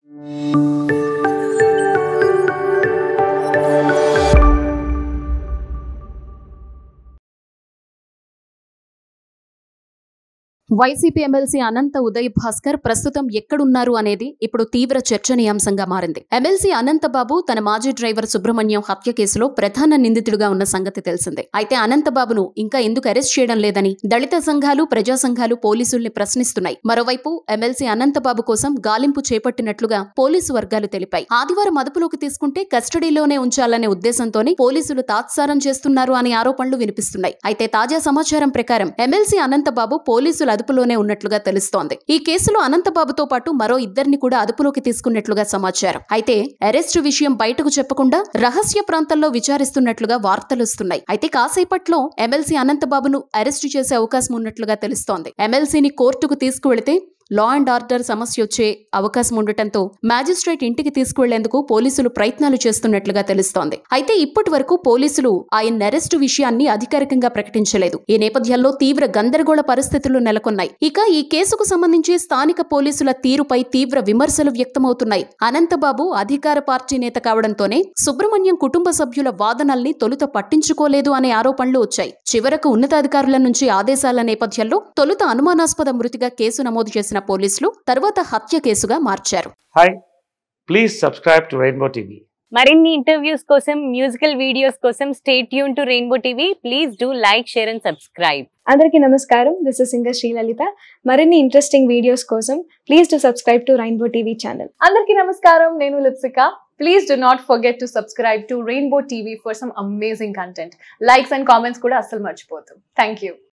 YCP MLC Anantha Uday Bhaskar ప్రస్తుతం ఎక్కడున్నారు అనేది ఇప్పుడు తీవ్ర చర్చనీయాంశంగా మారింది ఎమ్మెల్సీ అనంతబాబు తన మాజీ డ్రైవర్ సుబ్రహ్మణ్యం హత్య కేసులో ప్రధాన నిందితుడిగా ఉన్న సంగతి తెలిసిందే అయితే అనంతబాబును ఇంకా ఎందుకు అరెస్ట్ చేయడం లేదని దళిత సంఘాలు ప్రజా సంఘాలు పోలీసుల్ని ప్రశ్నిస్తున్నాయి మరోవైపు ఎమ్మెల్సీ అనంతబాబు కోసం గాలింపు చేపట్టినట్లుగా పోలీసు వర్గాలు తెలిపాయి ఆదివారం అదుపులోకి తీసుకుంటే కస్టడీలోనే ఉంచాలనే ఉద్దేశంతోనే పోలీసులు తాత్సారం చేస్తున్నారు అనే ఆరోపణలు వినిపిస్తున్నాయి అయితే తాజా సమాచారం ప్రకారం ఎమ్మెల్సీ అనంతబాబు పోలీసుల అదుపులోనే ఉన్నట్లుగా తెలుస్తోంది ఈ కేసులో అనంతబాబుతో పాటు మరో ఇద్దరిని కూడా అదుపులోకి తీసుకున్నట్లుగా సమాచారం అయితే అరెస్టు విషయం బయటకు చెప్పకుండా రహస్య ప్రాంతాల్లో విచారిస్తున్నట్లుగా వార్తలొస్తున్నాయి అయితే కాసేపట్లో ఎమ్మెల్సీ అనంతబాబును అరెస్టు చేసే అవకాశం ఉన్నట్లుగా తెలుస్తోంది ఎమ్మెల్సీని కోర్టుకు తీసుకువెళితే లా అండ్ ఆర్డర్ సమస్య వచ్చే అవకాశం ఉండటంతో మ్యాజిస్ట్రేట్ ఇంటికి తీసుకువెళ్లేందుకు పోలీసులు ప్రయత్నాలు చేస్తున్నట్లుగా తెలుస్తోంది అయితే ఇప్పటి వరకు పోలీసులు ఆయన అరెస్టు విషయాన్ని అధికారికంగా ప్రకటించలేదు ఈ నేపథ్యంలో తీవ్ర గందరగోళ పరిస్థితులు నెలకొన్నాయి ఇక ఈ కేసుకు సంబంధించి స్థానిక పోలీసుల తీరుపై తీవ్ర విమర్శలు వ్యక్తమవుతున్నాయి అనంతబాబు అధికార పార్టీ నేత కావడంతోనే సుబ్రహ్మణ్యం కుటుంబ సభ్యుల వాదనల్ని తొలుత పట్టించుకోలేదు అనే ఆరోపణలు వచ్చాయి చివరకు ఉన్నతాధికారుల నుంచి ఆదేశాల నేపథ్యంలో తొలుత అనుమానాస్పద మృతిగా కేసు నమోదు చేసిన పోలీసులు తర్వాత హత్య కేసుగా మార్చారు hi please subscribe to Rainbow TV మరిన్ని ఇంటర్వ్యూస్ కోసం మ్యూజికల్ వీడియోస్ కోసం stay tuned to Rainbow TV please do like share and subscribe అందరికీ నమస్కారం దిస్ ఇస్ సింగర్ శ్రీలలిత మరిన్ని ఇంట్రెస్టింగ్ వీడియోస్ కోసం please to subscribe to Rainbow TV channel అందరికీ నమస్కారం నేను Lipsika please do not forget to subscribe to Rainbow TV for some amazing content likes and comments కూడా అస్సలు మర్చిపోతాం థ్యాంక్ యూ